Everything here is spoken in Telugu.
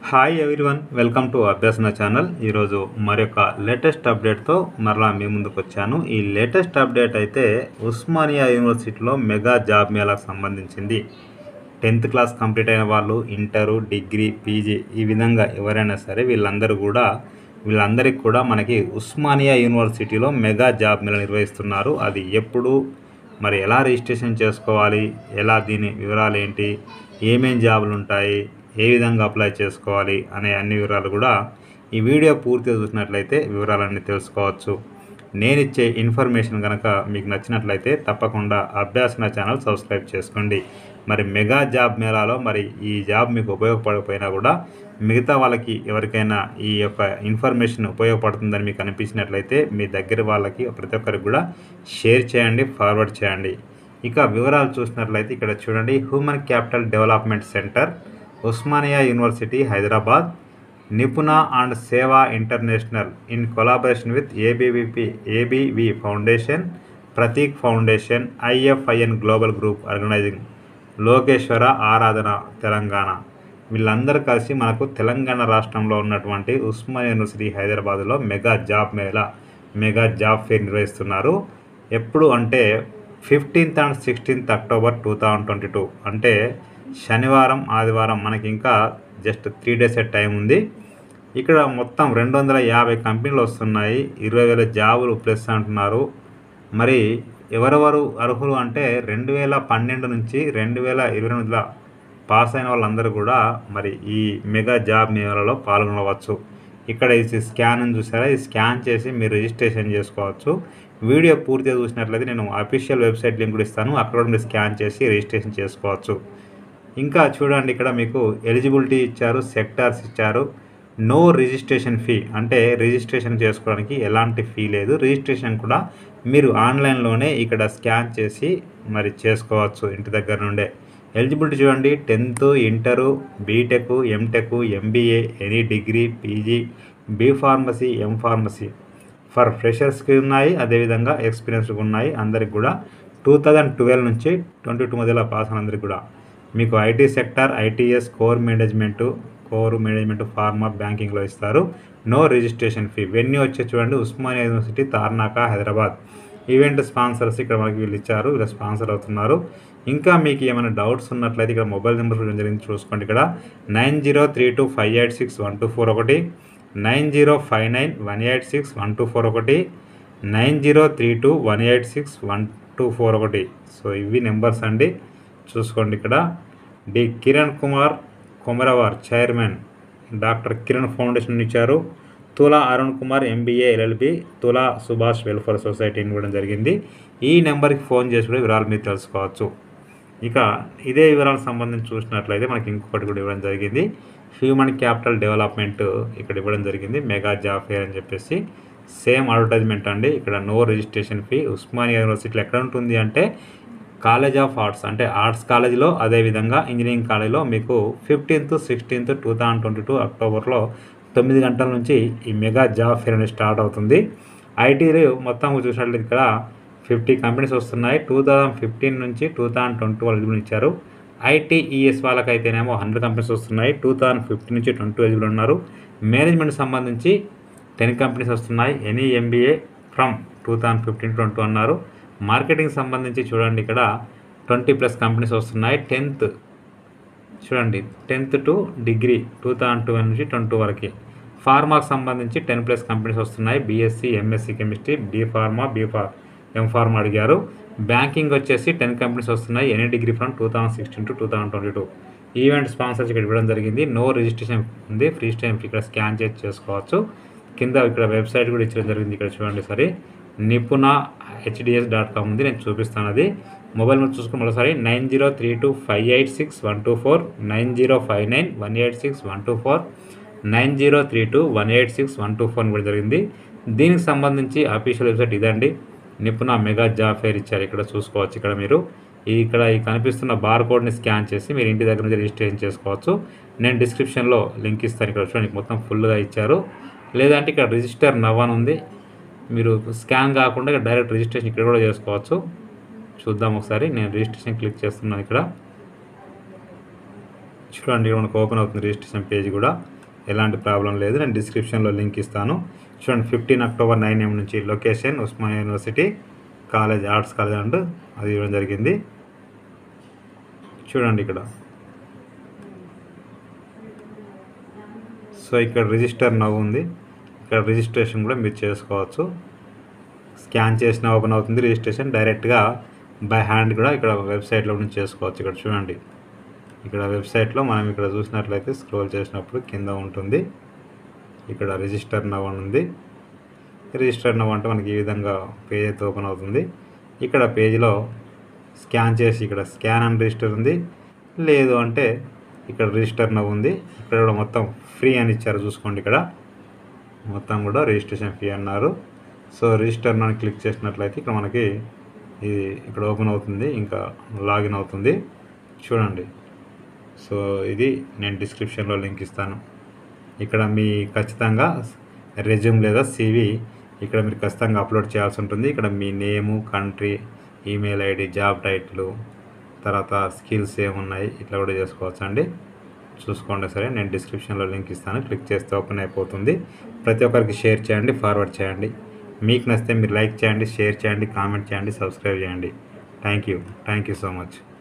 hi everyone welcome to Abhyasana channel ఈరోజు మరొక లేటెస్ట్ అప్డేట్తో మరలా మీ ముందుకు వచ్చాను ఈ లేటెస్ట్ అప్డేట్ అయితే ఉస్మానియా యూనివర్సిటీలో మెగా జాబ్ మేళాకు సంబంధించింది టెన్త్ క్లాస్ కంప్లీట్ అయిన వాళ్ళు ఇంటరు డిగ్రీ పీజీ ఈ విధంగా ఎవరైనా సరే వీళ్ళందరూ కూడా వీళ్ళందరికీ కూడా మనకి ఉస్మానియా యూనివర్సిటీలో మెగా జాబ్ మేళా నిర్వహిస్తున్నారు అది ఎప్పుడు మరి ఎలా రిజిస్ట్రేషన్ చేసుకోవాలి ఎలా దీని వివరాలు ఏంటి ఏమేం జాబులు ఉంటాయి ఏ విధంగా అప్లై చేసుకోవాలి అనే అన్ని వివరాలు కూడా ఈ వీడియో పూర్తిగా చూసినట్లయితే వివరాలన్నీ తెలుసుకోవచ్చు నేను ఇచ్చే ఇన్ఫర్మేషన్ కనుక మీకు నచ్చినట్లయితే తప్పకుండా అభ్యాసన ఛానల్ సబ్స్క్రైబ్ చేసుకోండి మరి మెగా జాబ్ మేళాలో మరి ఈ జాబ్ మీకు ఉపయోగపడకపోయినా కూడా మిగతా వాళ్ళకి ఎవరికైనా ఈ యొక్క ఇన్ఫర్మేషన్ ఉపయోగపడుతుందని మీకు అనిపించినట్లయితే మీ దగ్గర వాళ్ళకి ప్రతి ఒక్కరికి కూడా షేర్ చేయండి ఫార్వర్డ్ చేయండి ఇక వివరాలు చూసినట్లయితే ఇక్కడ చూడండి human capital development centre Osmania university Hyderabad Nipuna and Seva international in collaboration with ABVP ABV foundation Prateek foundation IFIN global group organising Lokeshwara Aradhana Telangana వీళ్ళందరూ కలిసి మనకు తెలంగాణ రాష్ట్రంలో ఉన్నటువంటి ఉస్మానియా యూనివర్సిటీ హైదరాబాద్లో mega job mela mega job fair నిర్వహిస్తున్నారు ఎప్పుడు అంటే fifteenth and sixteenth October two thousand twenty two అంటే శనివారం ఆదివారం మనకి ఇంకా జస్ట్ త్రీ డేస్ టైం ఉంది ఇక్కడ మొత్తం రెండు వందల యాభై కంపెనీలు వస్తున్నాయి ఇరవై వేల జాబులు ప్లస్ అంటున్నారు మరి ఎవరెవరు అర్హులు అంటే రెండు వేల పన్నెండు నుంచి రెండు వేల ఇరవై ఎనిమిదిలో పాస్ అయిన వాళ్ళందరూ కూడా మరి ఈ మెగా జాబ్ మేళాలో పాల్గొనవచ్చు ఇక్కడ ఈ స్కాన్ చూసారా ఈ స్కాన్ చేసి మీరు రిజిస్ట్రేషన్ చేసుకోవచ్చు వీడియో పూర్తిగా చూసినట్లయితే నేను అఫీషియల్ వెబ్సైట్ లింక్ కూడా ఇస్తాను అక్కడ కూడా మీరు స్కాన్ చేసి రిజిస్ట్రేషన్ చేసుకోవచ్చు ఇంకా చూడండి ఇక్కడ మీకు ఎలిజిబిలిటీ ఇచ్చారు సెక్టార్స్ ఇచ్చారు నో రిజిస్ట్రేషన్ ఫీ అంటే రిజిస్ట్రేషన్ చేసుకోవడానికి ఎలాంటి ఫీ లేదు రిజిస్ట్రేషన్ కూడా మీరు ఆన్లైన్లోనే ఇక్కడ స్కాన్ చేసి మరి చేసుకోవచ్చు ఇంటి దగ్గర నుండే ఎలిజిబిలిటీ చూడండి tenth inter BTech MTech MBA any degree PG B pharmacy M pharmacy for ఫ్రెషర్స్కి ఉన్నాయి అదేవిధంగా ఎక్స్పీరియన్స్కి ఉన్నాయి అందరికి కూడా టూ థౌజండ్ ట్వెల్వ్ నుంచి ట్వంటీ టూ మధ్యలో పాస్ అయినందరికి కూడా మీకు IT sector ITS core management core management pharma బ్యాంకింగ్లో ఇస్తారు నో రిజిస్ట్రేషన్ ఫీ వెన్యూ వచ్చి చూడండి Osmania university Tarnaka Hyderabad event sponsors ఇక్కడ మనకి వీళ్ళు ఇచ్చారు వీళ్ళు స్పాన్సర్ అవుతున్నారు ఇంకా మీకు ఏమైనా డౌట్స్ ఉన్నట్లయితే ఇక్కడ మొబైల్ నెంబర్ జరిగింది చూసుకోండి ఇక్కడ nine zero three two five eight six one two four ఒకటి nine zero five nine one eight six one two four ఒకటి nine zero three two one eight six one two four ఒకటి సో ఇవి నెంబర్స్ అండి చూసుకోండి ఇక్కడ D Kiran Kumar Komaravar chairman doctor Kiran foundation ఇచ్చారు తులా అరుణ్ కుమార్ ఎంబీఏ ఎల్ఎల్బి తులా సుభాష్ వెల్ఫేర్ సొసైటీని ఇవ్వడం జరిగింది ఈ నెంబర్కి ఫోన్ చేసి కూడా వివరాలు మీరు తెలుసుకోవచ్చు ఇక ఇదే వివరాలకు సంబంధించి చూసినట్లయితే మనకి ఇంకొకటి కూడా ఇవ్వడం జరిగింది హ్యూమన్ క్యాపిటల్ డెవలప్మెంట్ ఇక్కడ ఇవ్వడం జరిగింది మెగా జాబ్ ఫేర్ అని చెప్పేసి సేమ్ అడ్వర్టైజ్మెంట్ అండి ఇక్కడ నో రిజిస్ట్రేషన్ ఫీ ఉస్మానియా యూనివర్సిటీలో ఎక్కడ ఉంటుంది అంటే కాలేజ్ ఆఫ్ ఆర్ట్స్ అంటే ఆర్ట్స్ కాలేజీలో అదేవిధంగా ఇంజనీరింగ్ కాలేజీలో మీకు fifteenth sixteenth two thousand twenty two అక్టోబర్లో తొమ్మిది గంటల నుంచి ఈ మెగా జాబ్ ఫేర్ అనేది స్టార్ట్ అవుతుంది ఐటీలు మొత్తం చూసినట్లయితే ఇక్కడ ఫిఫ్టీ కంపెనీస్ వస్తున్నాయి టూ థౌజండ్ ఫిఫ్టీన్ నుంచి టూ థౌజండ్ ట్వంటీ వాళ్ళు ఎలిజిబుల్ ఇచ్చారు ఐటీఈఎస్ వాళ్ళకైతేనేమో హండ్రెడ్ కంపెనీస్ వస్తున్నాయి టూ థౌజండ్ ఫిఫ్టీన్ నుంచి ట్వంటీ ఎలిజిబుల్ ఉన్నారు మేనేజ్మెంట్ సంబంధించి టెన్ కంపెనీస్ వస్తున్నాయి any MBA from two thousand fifteen twenty అన్నారు మార్కెటింగ్ సంబంధించి చూడండి ఇక్కడ ట్వంటీ ప్లస్ కంపెనీస్ వస్తున్నాయి టెన్త్ చూడండి tenth to degree two thousand two నుంచి ట్వంటీ వరకు ఫార్మాకు సంబంధించి టెన్ ప్లస్ కంపెనీస్ వస్తున్నాయి BSc MSc chemistry B pharma B pharm M pharma అడిగారు బ్యాంకింగ్ వచ్చేసి టెన్ కంపెనీస్ వస్తున్నాయి any degree from two thousand sixteen to two thousand twenty two event sponsors ఇక్కడ ఇవ్వడం జరిగింది నో రిజిస్ట్రేషన్ ఉంది ఫ్రీ టైం ఇక్కడ స్కాన్ చేసి చేసుకోవచ్చు కింద ఇక్కడ వెబ్సైట్ కూడా ఇచ్చడం జరిగింది ఇక్కడ చూడండి సరే నిపుణ హెచ్డిఎస్ డాట్ కామ్ ఉంది నేను చూపిస్తాను అది మొబైల్ నెంబర్ చూసుకుని మరోసారి nine zero three two five eight six one two four nine zero five nine one eight six one two four nine zero three two one eight six one two four కూడా జరిగింది దీనికి సంబంధించి అఫీషియల్ వెబ్సైట్ ఇదండి నిపుణ మెగా జాబ్ ఫేర్ ఇచ్చారు ఇక్కడ చూసుకోవచ్చు ఇక్కడ మీరు ఈ ఇక్కడ ఈ కనిపిస్తున్న బార్ కోడ్ని స్కాన్ చేసి మీరు ఇంటి దగ్గర నుంచి రిజిస్ట్రేషన్ చేసుకోవచ్చు నేను డిస్క్రిప్షన్లో లింక్ ఇస్తాను ఇక్కడ చూడండి మొత్తం ఫుల్గా ఇచ్చారు లేదంటే ఇక్కడ రిజిస్టర్ నవ్వని ఉంది మీరు స్కాన్ కాకుండా ఇక్కడ డైరెక్ట్ రిజిస్ట్రేషన్ ఇక్కడ కూడా చేసుకోవచ్చు చూద్దాం ఒకసారి నేను రిజిస్ట్రేషన్ క్లిక్ చేస్తున్నాను ఇక్కడ చూడండి ఇక్కడ మనకు ఓపెన్ అవుతుంది రిజిస్ట్రేషన్ పేజ్ కూడా ఎలాంటి ప్రాబ్లం లేదు నేను డిస్క్రిప్షన్లో లింక్ ఇస్తాను చూడండి ఫిఫ్టీన్ అక్టోబర్ నైన్ ఎం నుంచి location Osmania university college arts college and అది ఇవ్వడం జరిగింది చూడండి ఇక్కడ సో ఇక్కడ రిజిస్టర్ నవ్వు ఉంది ఇక్కడ రిజిస్ట్రేషన్ కూడా మీరు చేసుకోవచ్చు స్కాన్ చేసిన ఓపెన్ అవుతుంది రిజిస్ట్రేషన్ డైరెక్ట్గా బై హ్యాండ్ కూడా ఇక్కడ వెబ్సైట్లో నుంచి చేసుకోవచ్చు ఇక్కడ చూడండి ఇక్కడ వెబ్సైట్లో మనం ఇక్కడ చూసినట్లయితే స్క్రోల్ చేసినప్పుడు కింద ఉంటుంది ఇక్కడ రిజిస్టర్ నవ్ అని ఉంది రిజిస్టర్ నవ్ అంటే మనకి ఈ విధంగా పేజ్ అయితే ఓపెన్ అవుతుంది ఇక్కడ పేజీలో స్కాన్ చేసి ఇక్కడ స్కాన్ అండ్ రిజిస్టర్ ఉంది లేదు అంటే ఇక్కడ రిజిస్టర్ నవ్ ఉంది ఇక్కడ కూడా మొత్తం ఫ్రీ అని ఇచ్చారు చూసుకోండి ఇక్కడ మొత్తం కూడా రిజిస్ట్రేషన్ ఫీ అన్నారు సో రిజిస్టర్ అని క్లిక్ చేసినట్లయితే ఇక్కడ మనకి ఇది ఇక్కడ ఓపెన్ అవుతుంది ఇంకా లాగిన్ అవుతుంది చూడండి సో ఇది నేను డిస్క్రిప్షన్లో లింక్ ఇస్తాను ఇక్కడ మీ ఖచ్చితంగా రెజ్యూమ్ లేదా సివి ఇక్కడ మీరు ఖచ్చితంగా అప్లోడ్ చేయాల్సి ఉంటుంది ఇక్కడ మీ name country email ID job title తర్వాత స్కిల్స్ ఏమున్నాయి ఇట్లా కూడా చేసుకోవచ్చు అండి చూసుకోండి సరే నేను డిస్క్రిప్షన్లో లింక్ ఇస్తాను క్లిక్ చేస్తే ఓపెన్ అయిపోతుంది ప్రతి ఒక్కరికి షేర్ చేయండి ఫార్వర్డ్ చేయండి మీకు నచ్చితే మీరు లైక్ చేయండి షేర్ చేయండి కామెంట్ చేయండి సబ్స్క్రైబ్ చేయండి thank you thank you so much